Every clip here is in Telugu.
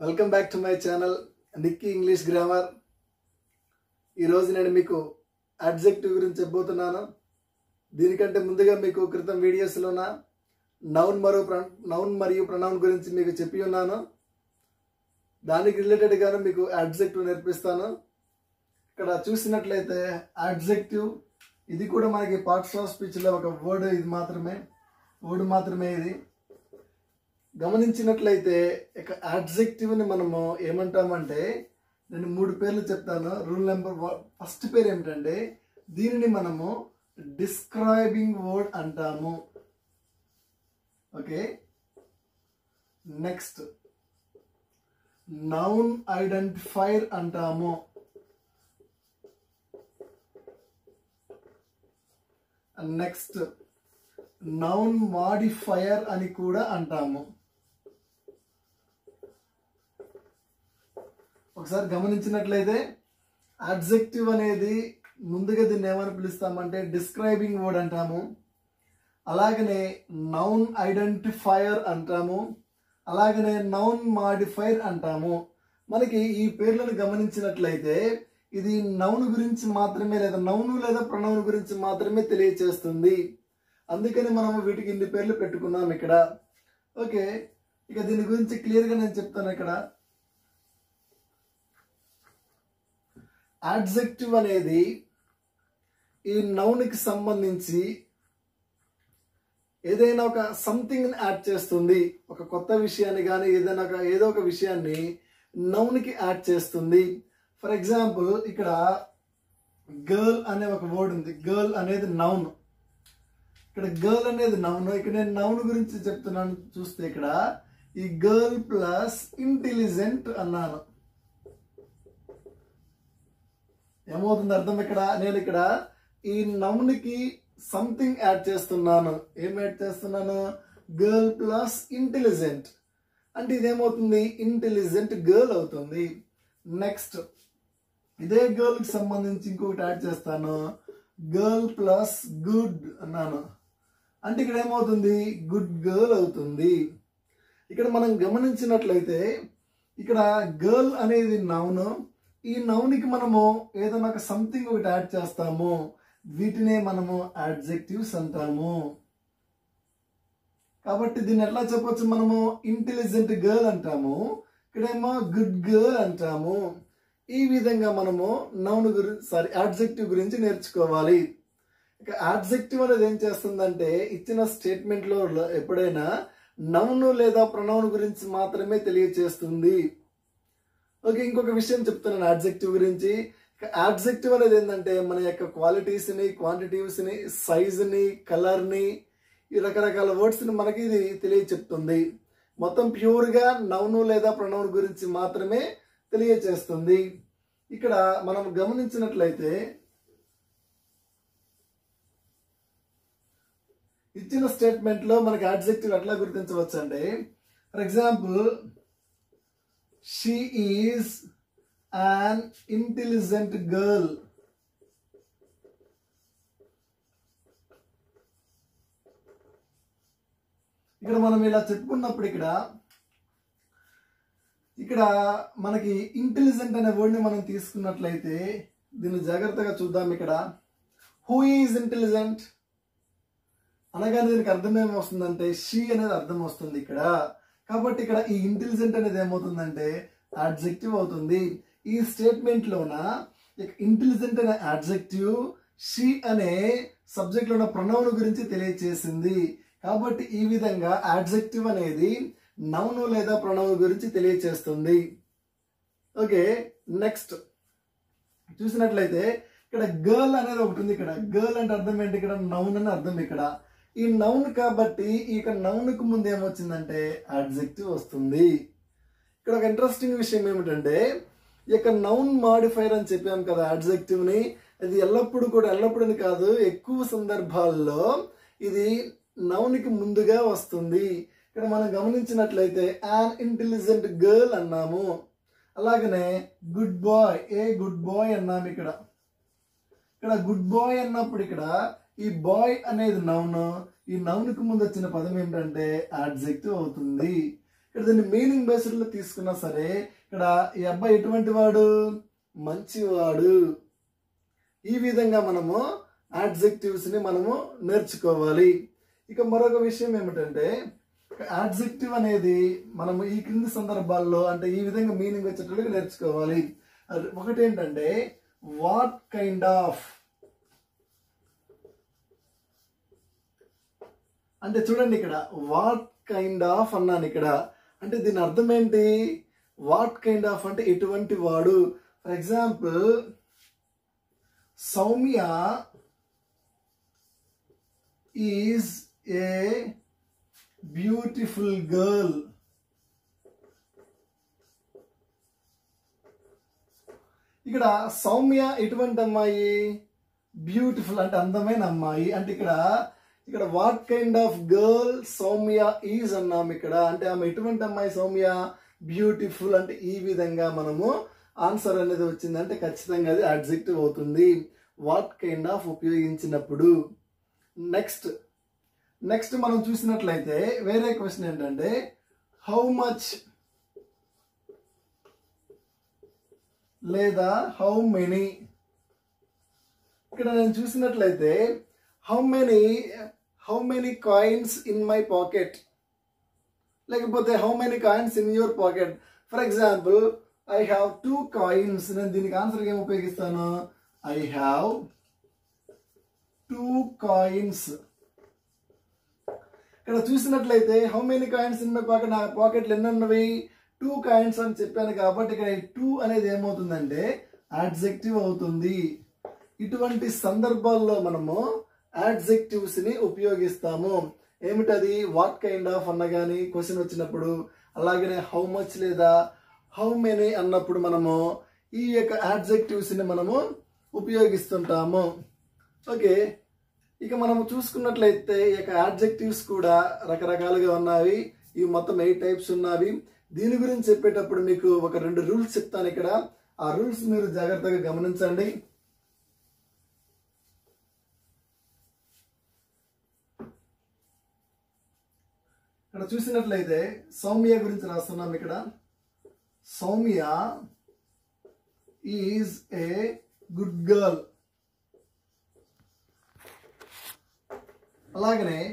welcome back to my channel Nikki English grammar ఈరోజు నేను మీకు అడ్జెక్టివ్ గురించి చెప్పబోతున్నాను దీనికంటే ముందుగా మీకు క్రితం వీడియోస్లోన నౌన్ మరియు నౌన్ మరియు ప్రనౌన్ గురించి మీకు చెప్పి ఉన్నాను దానికి రిలేటెడ్గాను మీకు అడ్జెక్టివ్ నేర్పిస్తాను ఇక్కడ చూసినట్లయితే అడ్జెక్టివ్ ఇది కూడా మనకి పార్ట్స్ ఆఫ్ స్పీచ్లో ఒక వర్డ్ ఇది మాత్రమే వర్డ్ మాత్రమే ఇది గమనించినట్లయితే ఇక అడ్జెక్టివ్ని మనము ఏమంటామంటే నేను మూడు పేర్లు చెప్తాను రూల్ నెంబర్ ఫస్ట్ పేరు ఏమిటంటే దీనిని మనము డిస్క్రైబింగ్ వర్డ్ అంటాము ఓకే నెక్స్ట్ నౌన్ ఐడెంటిఫైర్ అంటాము నెక్స్ట్ నౌన్ మాడిఫైయర్ అని కూడా అంటాము ఒకసారి గమనించినట్లయితే అడ్జెక్టివ్ అనేది ముందుగా దీన్ని ఏమని పిలుస్తామంటే డిస్క్రైబింగ్ వర్డ్ అంటాము అలాగనే నౌన్ ఐడెంటిఫైయర్ అంటాము అలాగనే నౌన్ మాడిఫైర్ అంటాము మనకి ఈ పేర్లను గమనించినట్లయితే ఇది నౌన్ గురించి మాత్రమే లేదా నౌను లేదా ప్రణౌన్ గురించి మాత్రమే తెలియచేస్తుంది అందుకని మనం వీటికి ఇన్ని పేర్లు పెట్టుకున్నాం ఇక్కడ ఓకే ఇక దీని గురించి క్లియర్గా నేను చెప్తాను ఇక్కడ అడ్జెక్టివ్ అనేది ఈ నౌన్కి సంబంధించి ఏదైనా ఒక సంథింగ్ యాడ్ చేస్తుంది ఒక కొత్త విషయాన్ని కానీ ఏదైనా ఒక ఏదో ఒక విషయాన్ని నౌన్కి యాడ్ చేస్తుంది ఫర్ ఎగ్జాంపుల్ ఇక్కడ గర్ల్ అనే ఒక వర్డ్ ఉంది గర్ల్ అనేది నౌన్ ఇక్కడ గర్ల్ అనేది నౌన్ ఇక్కడ నేను నౌన్ గురించి చెప్తున్నాను చూస్తే ఇక్కడ ఈ గర్ల్ ప్లస్ ఇంటెలిజెంట్ అన్నాను ఏమవుతుంది అర్థం ఇక్కడ నేను ఇక్కడ ఈ నౌన్కి సంథింగ్ యాడ్ చేస్తున్నాను ఏం యాడ్ చేస్తున్నాను గర్ల్ ప్లస్ ఇంటెలిజెంట్ అంటే ఇదేమవుతుంది ఇంటెలిజెంట్ గర్ల్ అవుతుంది నెక్స్ట్ ఇదే గర్ల్కి సంబంధించి ఇంకొకటి యాడ్ చేస్తాను గర్ల్ ప్లస్ గుడ్ అన్నాను అంటే ఇక్కడ ఏమవుతుంది గుడ్ గర్ల్ అవుతుంది ఇక్కడ మనం గమనించినట్లయితే ఇక్కడ గర్ల్ అనేది నౌన్ ఈ నౌన్కి మనము ఏదైనా ఒక సంథింగ్ ఒకటి యాడ్ చేస్తాము వీటినే మనము అడ్జెక్టివ్స్ అంటాము కాబట్టి దీన్ని ఎట్లా చెప్పొచ్చు మనము ఇంటెలిజెంట్ గర్ల్ అంటాము ఇక్కడేమో గుడ్ గర్ల్ అంటాము ఈ విధంగా మనము నౌన్ గురించి సారీ అడ్జెక్టివ్ గురించి నేర్చుకోవాలి ఇక అడ్జెక్టివ్ అనేది ఏం చేస్తుందంటే ఇచ్చిన స్టేట్మెంట్లో ఎప్పుడైనా నౌన్ లేదా ప్రొనౌన్ గురించి మాత్రమే తెలియచేస్తుంది ఓకే ఇంకొక విషయం చెప్తున్నాను అడ్జెక్టివ్ గురించి అడ్జెక్టివ్ అనేది ఏంటంటే మన యొక్క క్వాలిటీస్ని క్వాంటిటీస్ని సైజ్ని కలర్ని ఈ రకరకాల వర్డ్స్ని మనకి ఇది తెలియ చెప్తుంది మొత్తం ప్యూర్గా నౌను లేదా ప్రొనౌన్ గురించి మాత్రమే తెలియచేస్తుంది ఇక్కడ మనం గమనించినట్లయితే ఇచ్చిన స్టేట్మెంట్లో మనకి అడ్జెక్టివ్ ఎట్లా గుర్తించవచ్చు అంటే for example she is an intelligent girl ఇక్కడ మనం ఇలా చెప్పుకున్నప్పుడు ఇక్కడ ఇక్కడ మనకి ఇంటెలిజెంట్ అనే వర్డ్ని మనం తీసుకున్నట్లయితే దీన్ని జాగ్రత్తగా చూద్దాం ఇక్కడ హూ ఈజ్ ఇంటెలిజెంట్ అనగానే దీనికి అర్థం ఏమొస్తుందంటే షీ అనేది అర్థం వస్తుంది ఇక్కడ కాబట్టి ఇక్కడ ఈ ఇంటెలిజెంట్ అనేది ఏమవుతుందంటే అడ్జెక్టివ్ అవుతుంది ఈ స్టేట్మెంట్లోన ఇంటెలిజెంట్ అనే అడ్జెక్టివ్ షీ అనే సబ్జెక్ట్లో ఉన్న ప్రణౌన్ గురించి తెలియచేసింది కాబట్టి ఈ విధంగా అడ్జెక్టివ్ అనేది నౌను లేదా ప్రణౌన్ గురించి తెలియచేస్తుంది ఓకే నెక్స్ట్ చూసినట్లయితే ఇక్కడ గర్ల్ అనేది ఒకటి ఉంది ఇక్కడ గర్ల్ అంటే అర్థం ఏంటి ఇక్కడ నౌన్ అని అర్థం ఇక్కడ ఈ నౌన్ కాబట్టి ఇక నౌన్కు ముందు ఏమొచ్చిందంటే అడ్జెక్టివ్ వస్తుంది ఇక్కడ ఒక ఇంట్రెస్టింగ్ విషయం ఏమిటంటే ఇక నౌన్ మాడిఫైర్ అని చెప్పాం కదా అడ్జెక్టివ్ని అది ఎల్లప్పుడూ కూడా ఎల్లప్పుడూ కాదు ఎక్కువ సందర్భాల్లో ఇది నౌన్కి ముందుగా వస్తుంది ఇక్కడ మనం గమనించినట్లయితే యాన్ ఇంటెలిజెంట్ గర్ల్ అన్నాము అలాగనే good boy a good boy అన్నాము ఇక్కడ ఇక్కడ గుడ్ బాయ్ అన్నప్పుడు ఇక్కడ ఈ బాయ్ అనేది నౌన్ ఈ నౌన్కి ముందు వచ్చిన పదం ఏంటంటే అడ్జెక్టివ్ అవుతుంది ఇక్కడ దీన్ని మీనింగ్ బేస్డ్ లో తీసుకున్నా సరే ఇక్కడ ఈ అబ్బాయి ఎటువంటి వాడు మంచివాడు ఈ విధంగా మనము యాడ్జెక్టివ్స్ ని మనము నేర్చుకోవాలి ఇక మరొక విషయం ఏమిటంటే యాడ్జెక్టివ్ అనేది మనము ఈ క్రింది సందర్భాల్లో అంటే ఈ విధంగా మీనింగ్ వచ్చేటట్టుగా నేర్చుకోవాలి అది ఒకటి ఏంటంటే వాట్ కైండ్ ఆఫ్ అంటే చూడండి ఇక్కడ వాట్ కైండ్ ఆఫ్ అన్నాను ఇక్కడ అంటే దీని అర్థం ఏంటి వాట్ కైండ్ ఆఫ్ అంటే ఎటువంటి వాడు for example Soumya is a beautiful girl ఇక్కడ సౌమ్య ఎటువంటి అమ్మాయి బ్యూటిఫుల్ అంటే అందమైన అమ్మాయి అంటే ఇక్కడ ఇక్కడ what kind of girl Soumya is అన్నాం ఇక్కడ అంటే ఆమె ఎటువంటి అమ్మాయి సౌమ్య బ్యూటిఫుల్ అంటే ఈ విధంగా మనము ఆన్సర్ అనేది వచ్చిందంటే ఖచ్చితంగా అది అడ్జెక్టివ్ అవుతుంది వాట్ కైండ్ ఆఫ్ ఉపయోగించినప్పుడు నెక్స్ట్ నెక్స్ట్ మనం చూసినట్లయితే వేరే క్వశ్చన్ ఏంటంటే హౌ మచ్ లేదా హౌ మెనీ ఇక్కడ నేను చూసినట్లయితే how many how many coins in my pocket లేకపోతే how many coins in your pocket for example I have two coins నేను దీనికి ఆన్సర్ ఏం ఉపయోగిస్తాను ఐ హ్యావ్ టూ కాయిన్స్ ఇక్కడ చూసినట్లయితే how many coins in my pocket నా పాకెట్లు ఎన్ని ఉన్నవి టూ కాయిన్స్ అని చెప్పాను కాబట్టి ఇక్కడ టూ అనేది ఏమవుతుందంటే యాడ్జెక్టివ్ అవుతుంది ఇటువంటి సందర్భాల్లో మనము యాడ్జెక్టివ్స్ ని ఉపయోగిస్తాము ఏమిటది వాట్ కైండ్ ఆఫ్ అన్న కానీ క్వశ్చన్ వచ్చినప్పుడు అలాగనే హౌ మచ్ లేదా హౌ మెనీ అన్నప్పుడు మనము ఈ యొక్క యాడ్జెక్టివ్స్ ని మనము ఉపయోగిస్తుంటాము ఓకే ఇక మనము చూసుకున్నట్లయితే ఈ యొక్క యాడ్జెక్టివ్స్ కూడా రకరకాలుగా ఉన్నవి ఇవి మొత్తం ఎయిట్ టైప్స్ ఉన్నవి దీని గురించి చెప్పేటప్పుడు మీకు ఒక రెండు రూల్స్ చెప్తాను ఇక్కడ ఆ రూల్స్ మీరు జాగ్రత్తగా గమనించండి ఇక్కడ చూసినట్లయితే సౌమ్య గురించి రాస్తున్నాం ఇక్కడ Soumya is a good girl అలాగనే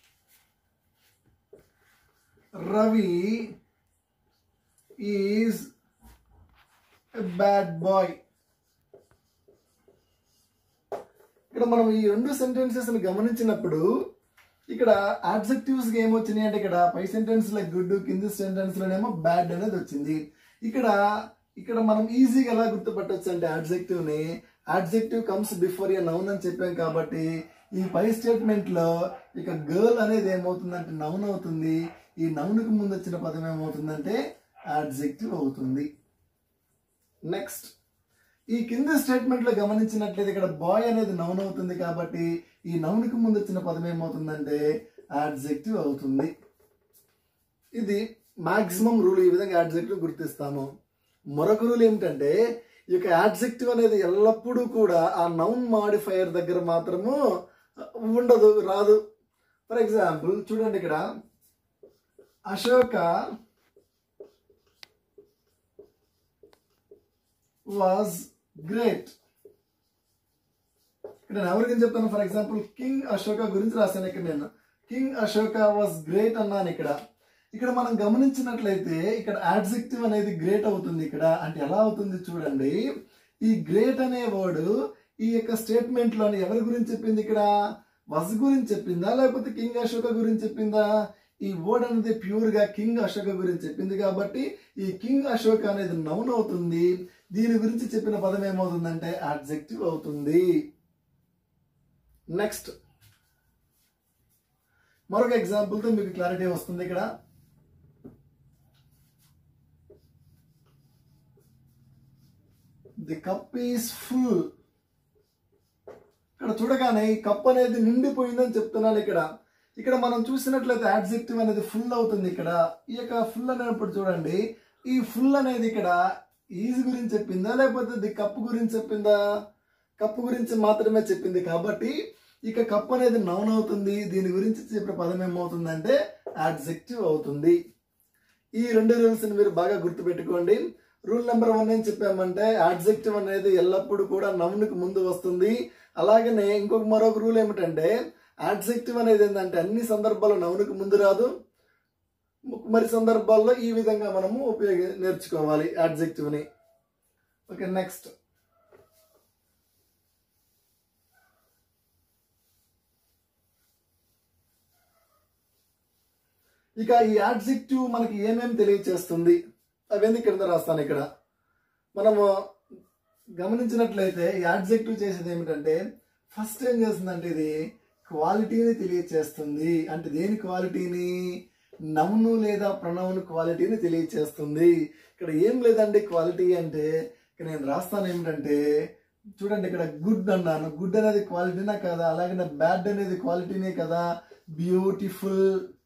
Ravi is a bad boy ఇక్కడ మనం ఈ రెండు సెంటెన్సెస్ ని గమనించినప్పుడు ఇక్కడ అడ్జెక్టివ్స్ ఏమొచ్చినాయి అంటే ఇక్కడ పై సెంటెన్స్ లో గుడ్ కింది సెంటెన్స్ లోనేమో బ్యాడ్ అనేది వచ్చింది ఇక్కడ ఇక్కడ మనం ఈజీగా ఎలా గుర్తుపట్టొచ్చు అంటే అడ్జెక్టివ్ ని adjective comes before a noun అని చెప్పాం కాబట్టి ఈ పై స్టేట్మెంట్ లో ఇక గర్ల్ అనేది ఏమవుతుందంటే నౌన్ అవుతుంది ఈ నౌన్ కు ముందు వచ్చిన పదం ఏమవుతుందంటే అడ్జెక్టివ్ అవుతుంది నెక్స్ట్ ఈ కింది స్టేట్మెంట్ లో గమనించినట్లయితే ఇక్కడ బాయ్ అనేది నౌన్ అవుతుంది కాబట్టి ఈ నౌన్ కి ముందు వచ్చిన పదం ఏమవుతుందంటే యాడ్జెక్టివ్ అవుతుంది ఇది మాక్సిమం రూల్ ఈ విధంగా యాడ్జెక్టివ్ గుర్తిస్తాము మరొక రూల్ ఏమిటంటే ఈ యొక్క యాడ్జెక్టివ్ అనేది ఎల్లప్పుడూ కూడా ఆ నౌన్ మాడిఫైయర్ దగ్గర మాత్రము ఉండదు రాదు ఫర్ ఎగ్జాంపుల్ చూడండి ఇక్కడ అశోక వాజ్ గ్రేట్ ఇక్కడ నేను ఎవరి గురించి చెప్తాను ఫర్ ఎగ్జాంపుల్ కింగ్ అశోక గురించి రాశాను ఇక్కడ నేను కింగ్ అశోక వాజ్ గ్రేట్ అన్నాను ఇక్కడ ఇక్కడ మనం గమనించినట్లయితే ఇక్కడ యాడ్జెక్టివ్ అనేది గ్రేట్ అవుతుంది ఇక్కడ అంటే ఎలా అవుతుంది చూడండి ఈ గ్రేట్ అనే వర్డ్ ఈ యొక్క స్టేట్మెంట్ లోని ఎవరి గురించి చెప్పింది ఇక్కడ వజ్ గురించి చెప్పిందా లేకపోతే కింగ్ అశోక గురించి చెప్పిందా ఈ వర్డ్ అనేది ప్యూర్ గా కింగ్ అశోక గురించి చెప్పింది కాబట్టి ఈ కింగ్ అశోక అనేది నౌన్ అవుతుంది దీని గురించి చెప్పిన పదం ఏమవుతుందంటే అడ్జెక్టివ్ అవుతుంది నెక్స్ట్ మరొక ఎగ్జాంపుల్ తో మీకు క్లారిటీ వస్తుంది ఇక్కడ ది కప్ ఈస్ ఫుల్ ఇక్కడ చూడగానే ఈ కప్ అనేది నిండిపోయిందని చెప్తున్నాను ఇక్కడ ఇక్కడ మనం చూసినట్లయితే యాడ్జెక్టివ్ అనేది ఫుల్ అవుతుంది ఇక్కడ ఈ యొక్క ఫుల్ అనేటప్పుడు చూడండి ఈ ఫుల్ అనేది ఇక్కడ ఈజ్ గురించి చెప్పిందా లేకపోతే ది కప్ గురించి చెప్పిందా కప్పు గురించి మాత్రమే చెప్పింది కాబట్టి ఇక కప్ అనేది నౌన్ అవుతుంది దీని గురించి చెప్పిన పదం ఏమవుతుందంటే యాడ్జెక్టివ్ అవుతుంది ఈ రెండు రూల్స్ ని మీరు బాగా గుర్తుపెట్టుకోండి రూల్ నెంబర్ వన్ ఏం చెప్పామంటే యాడ్జెక్టివ్ అనేది ఎల్లప్పుడూ కూడా నౌన్కి ముందు వస్తుంది అలాగనే ఇంకొక మరొక రూల్ ఏమిటంటే యాడ్జెక్టివ్ అనేది ఏంటంటే అన్ని సందర్భాల్లో నౌన్కి ముందు రాదు మరి సందర్భాల్లో ఈ విధంగా మనము ఉపయోగ నేర్చుకోవాలి యాడ్జెక్టివ్ ని ఓకే నెక్స్ట్ ఇక ఈ యాడ్జెక్టివ్ మనకి ఏమేమి తెలియచేస్తుంది అవన్నీ కింద రాస్తాను ఇక్కడ మనము గమనించినట్లయితే ఈ యాడ్జెక్టివ్ చేసేది ఏమిటంటే ఫస్ట్ ఏం చేస్తుందంటే ఇది క్వాలిటీని తెలియచేస్తుంది అంటే దేని క్వాలిటీని నౌను లేదా ప్రొనౌన్ క్వాలిటీని తెలియచేస్తుంది ఇక్కడ ఏం లేదండి క్వాలిటీ అంటే ఇక్కడ నేను రాస్తాను ఏమిటంటే చూడండి ఇక్కడ గుడ్ అన్నాను గుడ్ అనేది క్వాలిటీనా కదా అలాగే బ్యాడ్ అనేది క్వాలిటీనే కదా బ్యూటిఫుల్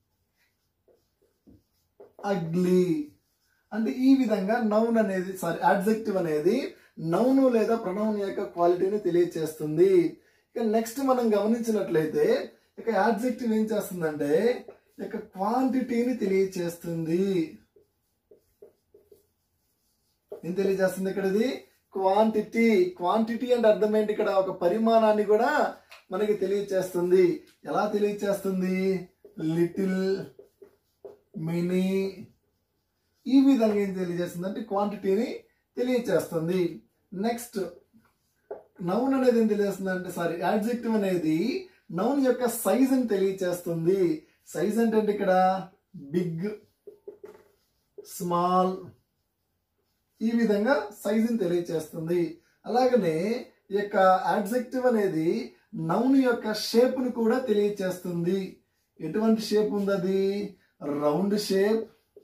అగ్లీ అంటే ఈ విధంగా నౌన్ అనేది సారీ అడ్జెక్టివ్ అనేది నౌను లేదా ప్రొనౌన్ యొక్క క్వాలిటీని తెలియచేస్తుంది ఇక నెక్స్ట్ మనం గమనించినట్లయితే ఇక యాడ్జెక్టివ్ ఏం చేస్తుందంటే ఇక క్వాంటిటీని తెలియచేస్తుంది ఏం తెలియజేస్తుంది ఇక్కడ ఇది క్వాంటిటీ క్వాంటిటీ అంటే అర్థం ఏంటి ఇక్కడ ఒక పరిమాణాన్ని కూడా మనకి తెలియచేస్తుంది ఎలా తెలియచేస్తుంది లిటిల్ మినీ ఈ విధంగా ఏం తెలియజేస్తుంది అంటే క్వాంటిటీని తెలియచేస్తుంది నెక్స్ట్ నౌన్ అనేది ఏం తెలియజేస్తుంది అంటే సారీ యాడ్జెక్టివ్ అనేది నౌన్ యొక్క సైజ్ అని తెలియచేస్తుంది సైజ్ అంటే ఏంటి ఇక్కడ బిగ్ స్మాల్ ఈ విధంగా సైజుని తెలియచేస్తుంది అలాగనే ఈ యొక్క యాడ్జెక్టివ్ అనేది నౌన్ యొక్క షేప్ని కూడా తెలియచేస్తుంది ఎటువంటి షేప్ ఉంది అది రౌండ్ షేప్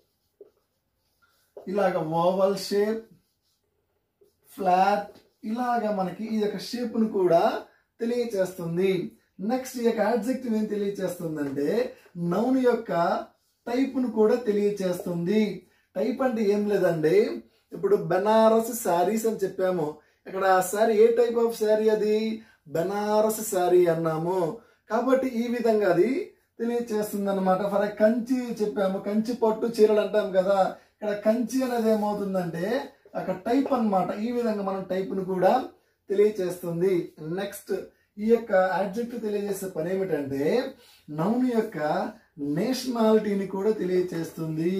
ఇలాగ ఓవల్ షేప్ ఫ్లాట్ ఇలాగ మనకి ఈ యొక్క షేప్ను కూడా తెలియచేస్తుంది నెక్స్ట్ ఈ యొక్క యాడ్జెక్టివ్ ఏం తెలియచేస్తుందంటే నౌన్ యొక్క టైప్ను కూడా తెలియచేస్తుంది టైప్ అంటే ఏం లేదండి ఇప్పుడు బెనారస్ శారీస్ అని చెప్పాము ఇక్కడ శారీ ఏ టైప్ ఆఫ్ శారీ అది బెనారస్ శారీ అన్నాము కాబట్టి ఈ విధంగా అది తెలియచేస్తుంది అనమాట ఫర్ కంచి చెప్పాము కంచి పట్టు చీరలు అంటాం కదా ఇక్కడ కంచి అనేది ఏమవుతుందంటే అక్కడ టైప్ అన్నమాట ఈ విధంగా మనం టైప్ను కూడా తెలియచేస్తుంది నెక్స్ట్ ఈ యొక్క యాడ్జెక్టివ్ తెలియజేసే పని ఏమిటంటే నౌన్ యొక్క నేషనాలిటీని కూడా తెలియచేస్తుంది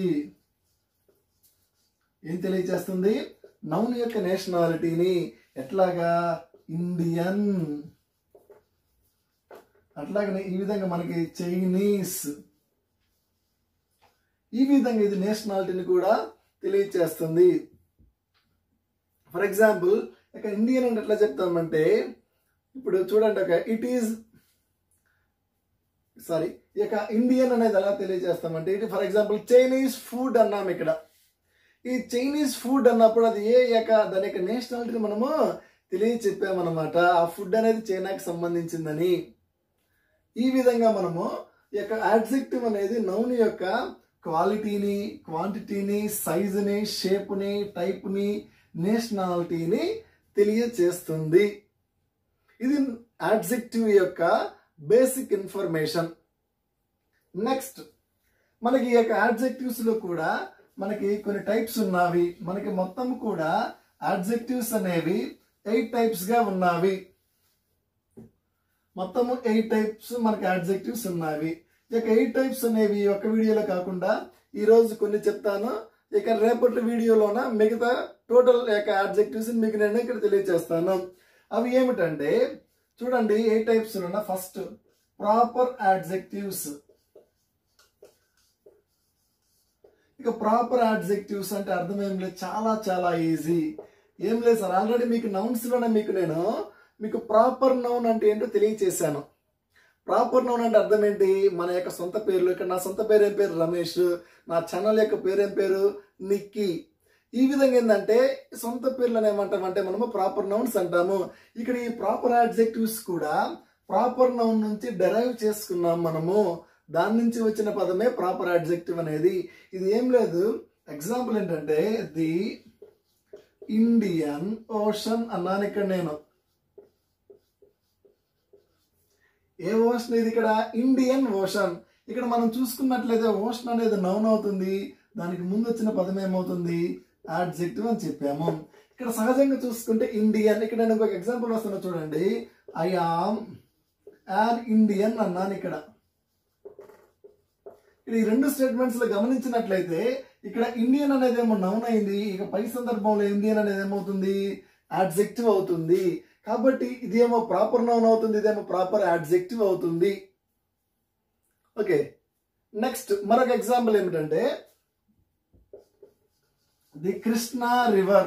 ఏం తెలియచేస్తుంది నౌన్ యొక్క నేషనాలిటీని ఎట్లాగా ఇండియన్ అట్లాగనే ఈ విధంగా మనకి చైనీస్ ఈ విధంగా ఇది నేషనాలిటీని కూడా తెలియచేస్తుంది ఫర్ ఎగ్జాంపుల్ ఇక ఇండియన్ అంటే ఎట్లా చెప్తామంటే ఇప్పుడు చూడండి ఒక ఇట్ ఈజ్ సారీ ఇక ఇండియన్ అనేది ఎలా తెలియజేస్తామంటే ఇది ఫర్ ఎగ్జాంపుల్ చైనీస్ ఫుడ్ అన్నాం ఇక్కడ ఈ చైనీస్ ఫుడ్ అన్నప్పుడు అది ఏ యొక్క దాని యొక్క నేషనాలిటీని మనము తెలియ చెప్పామన్నమాట ఆ ఫుడ్ అనేది చైనాకి సంబంధించిందని ఈ విధంగా మనము ఈ యొక్క యాడ్జెక్టివ్ అనేది నౌన్ యొక్క క్వాలిటీని క్వాంటిటీని సైజుని షేప్ని టైప్ని నేషనాలిటీని తెలియచేస్తుంది ఇది యాడ్జెక్టివ్ యొక్క బేసిక్ ఇన్ఫర్మేషన్ నెక్స్ట్ మనకి ఈ యొక్క యాడ్జెక్టివ్స్ లో కూడా మనకి కొన్ని టైప్స్ ఉన్నవి మనకి మొత్తం కూడా యాడ్జెక్టివ్స్ అనేవి ఎయిట్ టైప్స్ గా ఉన్నవి మొత్తము ఎయిట్ టైప్స్ మనకి యాడ్జెక్టివ్స్ ఉన్నవి ఇక ఎయిట్ టైప్స్ అనేవి ఒక వీడియోలో కాకుండా ఈ రోజు కొన్ని చెప్తాను ఇక రేపటి వీడియోలోన మిగతా టోటల్ యొక్క యాడ్జెక్టివ్స్ మీకు నేను ఇక్కడ తెలియజేస్తాను అవి ఏమిటంటే చూడండి ఏ టైప్స్ ఉన్న ఫస్ట్ ప్రాపర్ యాడ్జెక్టివ్స్ ఇక ప్రాపర్ యాడ్జెక్టివ్స్ అంటే అర్థం ఏం లేదు చాలా చాలా ఈజీ ఏం లేదు సార్ ఆల్రెడీ మీకు నౌన్స్ లోనే మీకు నేను మీకు ప్రాపర్ నౌన్ అంటే ఏంటో తెలియచేశాను ప్రాపర్ నౌన్ అంటే అర్థం ఏంటి మన యొక్క సొంత పేర్లు ఇక్కడ నా సొంత పేరు ఏం పేరు రమేష్ నా ఛానల్ యొక్క పేరు ఏం పేరు నిక్కీ ఈ విధంగా ఏంటంటే సొంత పేర్లను ఏమంటామంటే మనము ప్రాపర్ నౌన్స్ అంటాము ఇక్కడ ఈ ప్రాపర్ యాడ్జెక్టివ్స్ కూడా ప్రాపర్ నౌన్ నుంచి డెరైవ్ చేసుకున్నాం మనము దాని నుంచి వచ్చిన పదమే ప్రాపర్ యాడ్జెక్టివ్ అనేది ఇది ఏం లేదు ఎగ్జాంపుల్ ఏంటంటే ది ఇండియన్ ఓషన్ అన్నాను ఇక్కడ నేను ఏ ఓషన్ ఇది ఇక్కడ ఇండియన్ ఓషన్ ఇక్కడ మనం చూసుకున్నట్లయితే ఓషన్ అనేది నౌన్ అవుతుంది దానికి ముందు వచ్చిన పదం ఏమవుతుంది యాడ్జెక్టివ్ అని చెప్పాము ఇక్కడ సహజంగా చూసుకుంటే ఇండియన్ ఇక్కడ నేను ఇంకొక ఎగ్జాంపుల్ వస్తున్నా చూడండి ఐ ఆమ్ యాన్ ఇండియన్ అన్నాను ఇక్కడ ఇక్కడ ఈ రెండు స్టేట్మెంట్స్ లో గమనించినట్లయితే ఇక్కడ ఇండియన్ అనేది ఏమో నౌన్ అయింది ఇక పై సందర్భంలో ఇండియన్ అనేది ఏమవుతుంది యాడ్జెక్టివ్ అవుతుంది కాబట్టి ఇదేమో ప్రాపర్ నౌన్ అవుతుంది ఇదేమో ప్రాపర్ యాడ్జెక్టివ్ అవుతుంది ఓకే నెక్స్ట్ మరొక ఎగ్జాంపుల్ ఏమిటంటే ది కృష్ణా రివర్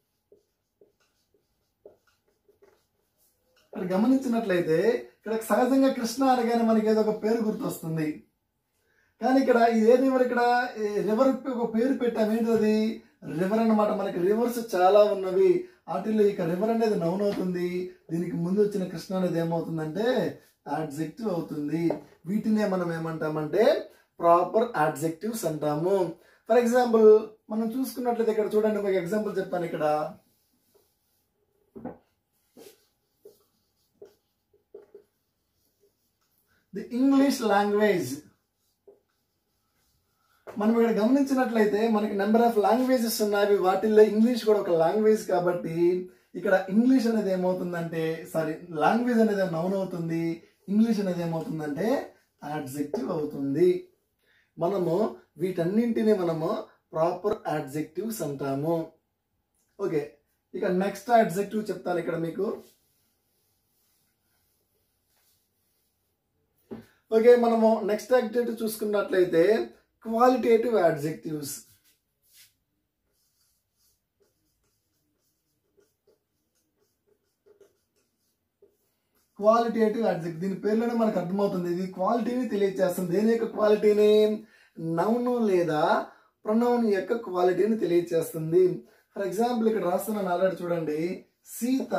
ఇక్కడ గమనించినట్లయితే ఇక్కడ సహజంగా కృష్ణ అనగానే మనకి ఏదో ఒక పేరు గుర్తొస్తుంది కానీ ఇక్కడ ఇది ఏ రివర్ ఇక్కడ రివర్ ఒక పేరు పెట్టాం ఏంటది రివర్ అన్నమాట మనకి రివర్స్ చాలా ఉన్నవి వాటిల్లో ఇక రివర్ అనేది నౌన్ అవుతుంది దీనికి ముందు వచ్చిన కృష్ణ అనేది ఏమవుతుందంటే యాడ్జెక్టివ్ అవుతుంది వీటినే మనం ఏమంటామంటే ప్రాపర్ యాడ్జెక్టివ్స్ అంటాము ఫర్ ఎగ్జాంపుల్ మనం చూసుకున్నట్లయితే ఇక్కడ చూడండి ఒక ఎగ్జాంపుల్ చెప్తాను ఇక్కడ ది ఇంగ్లీష్ లాంగ్వేజ్ మనం ఇక్కడ గమనించినట్లయితే మనకి నెంబర్ ఆఫ్ లాంగ్వేజెస్ ఉన్నాయి వాటిల్లో ఇంగ్లీష్ కూడా ఒక లాంగ్వేజ్ కాబట్టి ఇక్కడ ఇంగ్లీష్ అనేది ఏమవుతుందంటే సారీ లాంగ్వేజ్ అనేది నౌన్ అవుతుంది ఇంగ్లీష్ అనేది ఏమవుతుందంటే యాడ్జెక్టివ్ అవుతుంది మనము వీటన్నింటినీ మనము ప్రాపర్ యాడ్జెక్టివ్స్ అంటాము ఓకే ఇక నెక్స్ట్ యాడ్జెక్టివ్ చెప్తాను ఇక్కడ మీకు ఓకే మనము నెక్స్ట్ యాడ్జెక్టివ్ చూసుకున్నట్లయితే క్వాలిటేటివ్ యాడ్జెక్టివ్స్ క్వాలిటేటివ్ యాడ్జెక్టివ్ దీని పేర్లోనే మనకు అర్థమవుతుంది ఇది క్వాలిటీని తెలియజేస్తుంది దేని యొక్క క్వాలిటీని నౌన్ లేదా ప్రొనౌన్ యొక్క క్వాలిటీని తెలియజేస్తుంది ఫర్ ఎగ్జాంపుల్ ఇక్కడ రాస్తున్నాను ఆల్రెడీ చూడండి Sita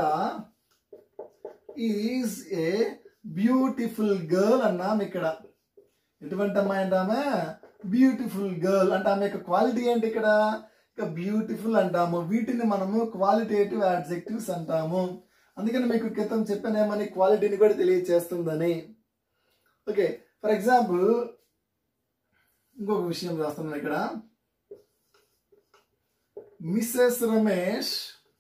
is a beautiful girl అన్నాం ఇక్కడ ఎటువంటి అమ్మాయి అంటే ఆమె బ్యూటిఫుల్ గర్ల్ అంటే ఆమె యొక్క క్వాలిటీ ఏంటి ఇక్కడ ఇక బ్యూటిఫుల్ అంటాము వీటిని మనము క్వాలిటేటివ్ యాడ్జెక్టివ్స్ అంటాము అందుకని మీకు క్రితం చెప్పానేమని క్వాలిటీని కూడా తెలియజేస్తుందని ఓకే ఫర్ ఎగ్జాంపుల్ ఇంకొక విషయం రాస్తున్నాను ఇక్కడ Mrs Ramesh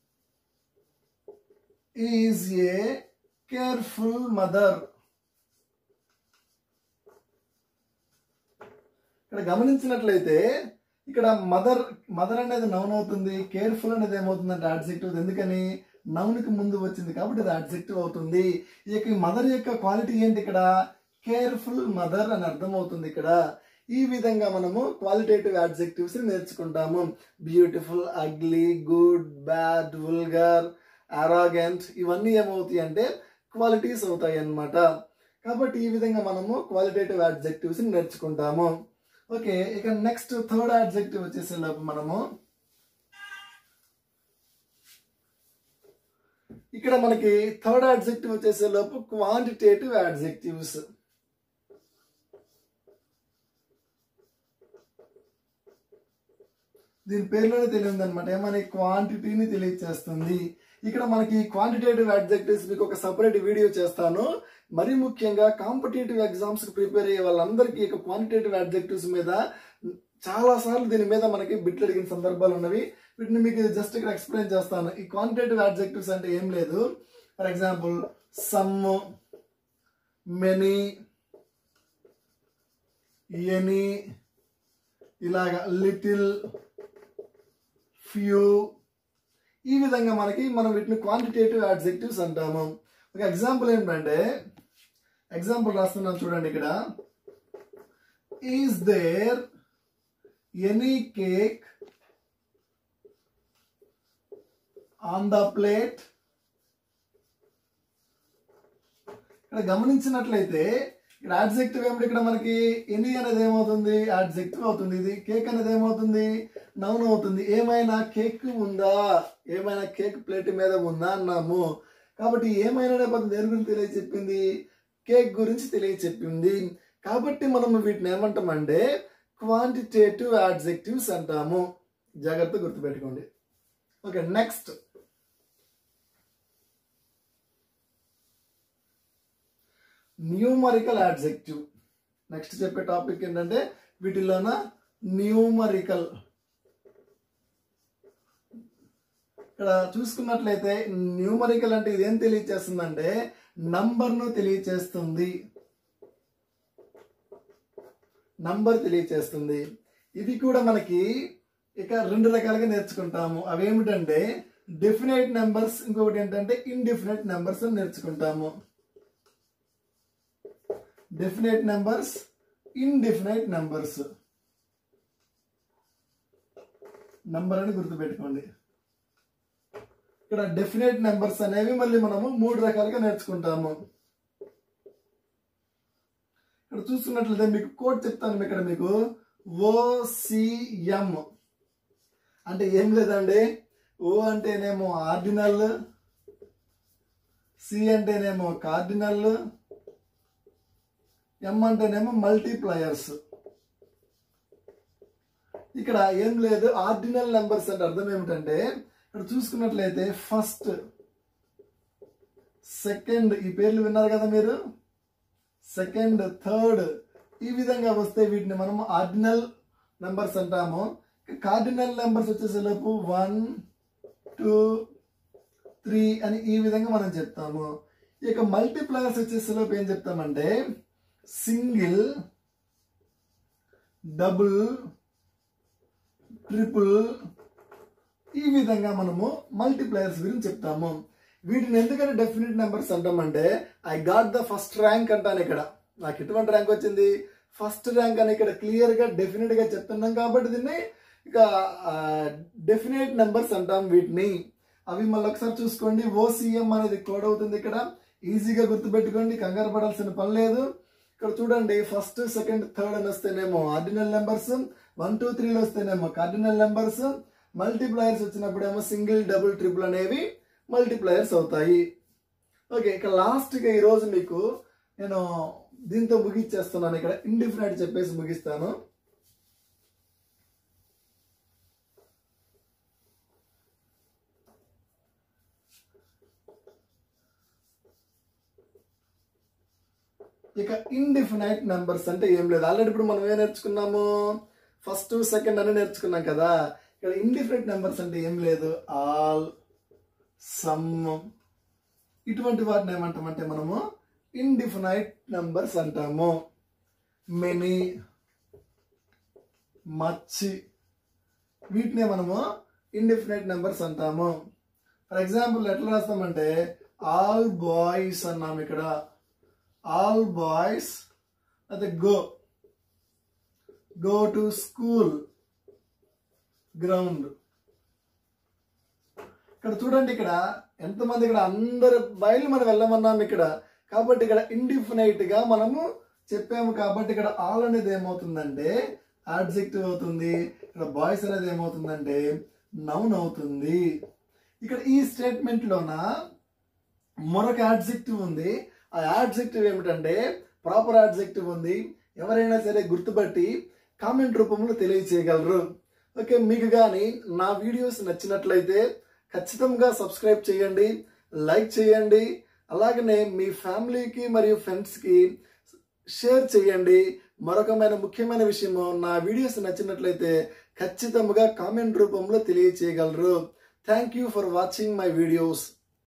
is a careful mother ఇక్కడ గమనించినట్లయితే ఇక్కడ మదర్ మదర్ అనేది నౌన్ అవుతుంది కేర్ఫుల్ అనేది ఏమవుతుందంటే యాడ్జెక్టివ్ ఎందుకని నౌన్ కి ముందు వచ్చింది కాబట్టి అది యాడ్జెక్టివ్ అవుతుంది ఈ యొక్క మదర్ యొక్క క్వాలిటీ ఏంటి ఇక్కడ కేర్ఫుల్ మదర్ అని అర్థం అవుతుంది ఇక్కడ ఈ విధంగా మనము క్వాలిటేటివ్ యాడ్జెక్టివ్స్ నేర్చుకుంటాము beautiful ugly good bad vulgar arrogant ఇవన్నీ ఏమవుతాయి అంటే క్వాలిటీస్ అవుతాయి అన్నమాట కాబట్టి ఈ విధంగా మనము క్వాలిటేటివ్ యాడ్జెక్టివ్స్ నేర్చుకుంటాము ఓకే ఇక నెక్స్ట్ థర్డ్ యాడ్జెక్టివ్ వచ్చేసే లోపు మనము ఇక్కడ మనకి థర్డ్ యాడ్జెక్టివ్ వచ్చేసే లోపు క్వాంటిటేటివ్ యాడ్జెక్టివ్స్ దీని పేరులోనే తెలియదు అనమాట ఏమని క్వాంటిటీని తెలియజేస్తుంది ఇక్కడ మనకి క్వాంటిటేటివ్ అడ్జెక్టివ్స్ మీకు ఒక సపరేట్ వీడియో చేస్తాను మరీ ముఖ్యంగా కాంపిటేటివ్ ఎగ్జామ్స్ కి ప్రిపేర్ అయ్యే వాళ్ళందరికీ ఇక క్వాంటిటేటివ్ అడ్జెక్టివ్స్ మీద చాలా సార్లు దీని మీద మనకి బిట్లు అడిగిన సందర్భాలు ఉన్నవి వీటిని మీకు జస్ట్ ఇక్కడ ఎక్స్ప్లెయిన్ చేస్తాను ఈ క్వాంటిటేటివ్ అడ్జెక్టివ్స్ అంటే ఏం లేదు for example some many any ఇలాగా లిటిల్ ఫ్యూ ఈ విధంగా మనకి మనం వీటిని క్వాంటిటేటివ్ అడ్జెక్టివ్స్ అంటాము ఒక ఎగ్జాంపుల్ ఏంటంటే ఎగ్జాంపుల్ రాస్తున్నాను చూడండి ఇక్కడ is there any cake on the plate ఇక్కడ గమనించినట్లయితే ఇక్కడ యాడ్జెక్టివ్ ఏమిటి ఇక్కడ మనకి ఎనీ అనేది ఏమవుతుంది యాడ్జెక్టివ్ అవుతుంది ఇది కేక్ అనేది ఏమవుతుంది నౌన్ అవుతుంది ఏమైనా కేక్ ఉందా ఏమైనా కేక్ ప్లేట్ మీద ఉందా అన్నాము కాబట్టి ఏమైనా నేపథ్యం దేని గురించి తెలియచెప్పింది కేక్ గురించి తెలియచెప్పింది కాబట్టి మనం వీటిని ఏమంటామంటే క్వాంటిటేటివ్ యాడ్జెక్టివ్స్ అంటాము జాగ్రత్త గుర్తుపెట్టుకోండి okay next numerical adjective next చెప్పే టాపిక్ ఏంటంటే వీటిలోన న్యూమరికల్ ఇక్కడ చూసుకున్నట్లయితే న్యూమరికల్ అంటే ఇదేం తెలియచేస్తుందంటే నంబర్ను తెలియచేస్తుంది నంబర్ తెలియచేస్తుంది ఇది కూడా మనకి ఇక రెండు రకాలుగా నేర్చుకుంటాము అవేమిటంటే డెఫినెట్ నెంబర్స్ ఇంకొకటి ఏంటంటే ఇండెఫినెట్ నెంబర్స్ అని నేర్చుకుంటాము definite numbers indefinite numbers number అని గుర్తుపెట్టుకోండి ఇక్కడ డెఫినెట్ నెంబర్స్ అనేవి మళ్ళీ మనము మూడు రకాలుగా నేర్చుకుంటాము ఇక్కడ చూసుకున్నట్లయితే మీకు కోడ్ చెప్తాను ఇక్కడ మీకు ఓసిఎం అంటే ఏం లేదండి ఓ అంటేనేమో ఆర్డినల్ సి అంటేనేమో కార్డినల్ ఎం అంటేనేమో మల్టీప్లయర్స్ ఇక్కడ ఏం లేదు ఆర్డినల్ నెంబర్స్ అంటే అర్థం ఏమిటంటే ఇక్కడ చూసుకున్నట్లయితే ఫస్ట్ సెకండ్ ఈ పేర్లు విన్నారు కదా మీరు సెకండ్ థర్డ్ ఈ విధంగా వస్తే వీటిని మనం ఆర్డినల్ నెంబర్స్ అంటాము కార్డినల్ నెంబర్స్ వచ్చేసేలోపు వన్ టూ త్రీ అని ఈ విధంగా మనం చెప్తాము ఇక మల్టీప్లయర్స్ వచ్చేసేలోపు ఏం చెప్తామంటే సింగిల్ డబుల్ ట్రిపుల్ ఈ విధంగా మనము మల్టీప్లయర్స్ గురించి చెప్తాము వీటిని ఎందుకంటే డెఫినెట్ నెంబర్స్ అంటామంటే I got the first rank అంటాను ఇక్కడ నాకు ఎటువంటి ర్యాంక్ వచ్చింది ఫస్ట్ ర్యాంక్ అని ఇక్కడ క్లియర్ గా డెఫినెట్ గా చెప్తున్నాం కాబట్టి దీన్ని ఇక డెఫినెట్ నెంబర్స్ అంటాం వీటిని అవి మళ్ళీ ఒకసారి చూసుకోండి ఓసీఎం అనేది కోడ్ అవుతుంది ఇక్కడ ఈజీగా గుర్తుపెట్టుకోండి కంగారు పడాల్సిన పని లేదు ఇక్కడ చూడండి ఫస్ట్ సెకండ్ థర్డ్ అని వస్తేనేమో ఆర్డినల్ నెంబర్స్ వన్ టూ త్రీలో వస్తేనేమో కార్డినల్ నెంబర్స్ మల్టీప్లయర్స్ వచ్చినప్పుడేమో సింగిల్ డబుల్ ట్రిపుల్ అనేవి మల్టీప్లయర్స్ అవుతాయి ఓకే ఇక లాస్ట్గా ఈరోజు మీకు నేను దీంతో ముగిచ్చేస్తున్నాను ఇక్కడ ఇండిఫినెట్ చెప్పేసి ముగిస్తాను ఇక ఇండిఫినైట్ నెంబర్స్ అంటే ఏం లేదు ఆల్రెడీ ఇప్పుడు మనం ఏం నేర్చుకున్నాము ఫస్ట్ సెకండ్ అని నేర్చుకున్నాం కదా ఇక్కడ ఇండిఫినైట్ నెంబర్స్ అంటే ఏం లేదు ఆల్ సమ్ ఇటువంటి వాటిని ఏమంటామంటే మనము ఇండిఫినైట్ నెంబర్స్ అంటాము మెనీ మచ్ వీటినే మనము ఇండిఫినైట్ నెంబర్స్ అంటాము ఫర్ ఎగ్జాంపుల్ ఎట్లా రాస్తామంటే ఆల్ బాయ్స్ అన్నాము ఇక్కడ ఆల్ బాయ్స్ అయితే go go to school ground ఇక్కడ చూడండి ఇక్కడ ఎంతమంది ఇక్కడ అందరు బయలు మనం వెళ్ళమన్నాం ఇక్కడ కాబట్టి ఇక్కడ ఇండిఫినైట్ గా మనము చెప్పాము కాబట్టి ఇక్కడ ఆల్ అనేది ఏమవుతుందంటే ఆడ్జెక్టివ్ అవుతుంది ఇక్కడ బాయ్స్ అనేది ఏమవుతుందంటే నౌన్ అవుతుంది ఇక్కడ ఈ స్టేట్మెంట్ లోన మరొక యాడ్జెక్టివ్ ఉంది ఆ యాడ్జెక్టివ్ ఏమిటంటే ప్రాపర్ యాడ్జెక్టివ్ ఉంది ఎవరైనా సరే గుర్తుపట్టి కామెంట్ రూపంలో తెలియచేయగలరు ఓకే మీకు కానీ నా వీడియోస్ నచ్చినట్లయితే ఖచ్చితంగా సబ్స్క్రైబ్ చేయండి లైక్ చేయండి అలాగనే మీ ఫ్యామిలీకి మరియు ఫ్రెండ్స్కి షేర్ చేయండి మరొకమైన ముఖ్యమైన విషయము నా వీడియోస్ నచ్చినట్లయితే ఖచ్చితంగా కామెంట్ రూపంలో తెలియచేయగలరు thank you for watching my videos